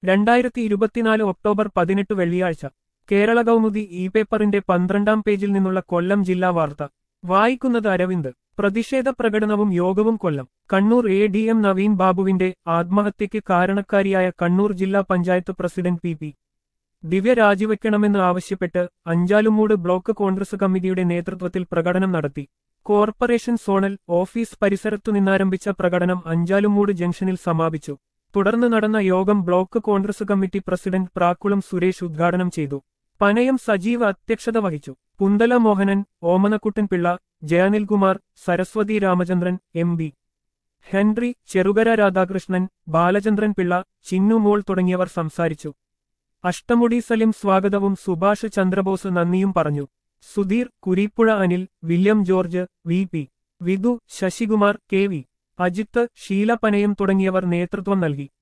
രണ്ടായിരത്തി ഇരുപത്തിനാല് ഒക്ടോബർ പതിനെട്ട് വെള്ളിയാഴ്ച കേരള കൗമുദി ഇ പേപ്പറിന്റെ പന്ത്രണ്ടാം പേജിൽ നിന്നുള്ള കൊല്ലം ജില്ലാ വാർത്ത വായിക്കുന്നത് അരവിന്ദ് പ്രതിഷേധ പ്രകടനവും യോഗവും Kollam Kannur A D M Naveen ബാബുവിന്റെ ആത്മഹത്യയ്ക്ക് കാരണക്കാരിയായ കണ്ണൂർ ജില്ലാ panchayat president P P Divya രാജിവെക്കണമെന്ന് ആവശ്യപ്പെട്ട് അഞ്ചാലുമൂട് ബ്ലോക്ക് കോൺഗ്രസ് കമ്മിറ്റിയുടെ നേതൃത്വത്തിൽ പ്രകടനം നടത്തി കോർപ്പറേഷൻ സോണൽ ഓഫീസ് പരിസരത്തു നിന്നാരംഭിച്ച പ്രകടനം അഞ്ചാലുമൂട് ജംഗ്ഷനിൽ സമാപിച്ചു തുടർന്ന് നടന്ന യോഗം block Congress committee president Prakkulam Suresh ഉദ്ഘാടനം ചെയ്തു പനയം സജീവ അധ്യക്ഷത വഹിച്ചു കുന്തല മോഹനൻ ഓമനക്കുട്ടൻ പിള്ള ജയനിൽകുമാർ സരസ്വതി രാമചന്ദ്രൻ എം ബി ഹെൻറി ചെറുകര രാധാകൃഷ്ണൻ ബാലചന്ദ്രൻ പിള്ള ചിന്നുമോൾ തുടങ്ങിയവർ സംസാരിച്ചു അഷ്ടമുടി സലിം സ്വാഗതവും സുഭാഷ് ചന്ദ്രബോസ് നന്ദിയും പറഞ്ഞു Sudheer Kureepuzha Anil William George V P Vidhu Sasikumar K V Ajith Sheela Panayam തുടങ്ങിയവർ നേതൃത്വം നൽകി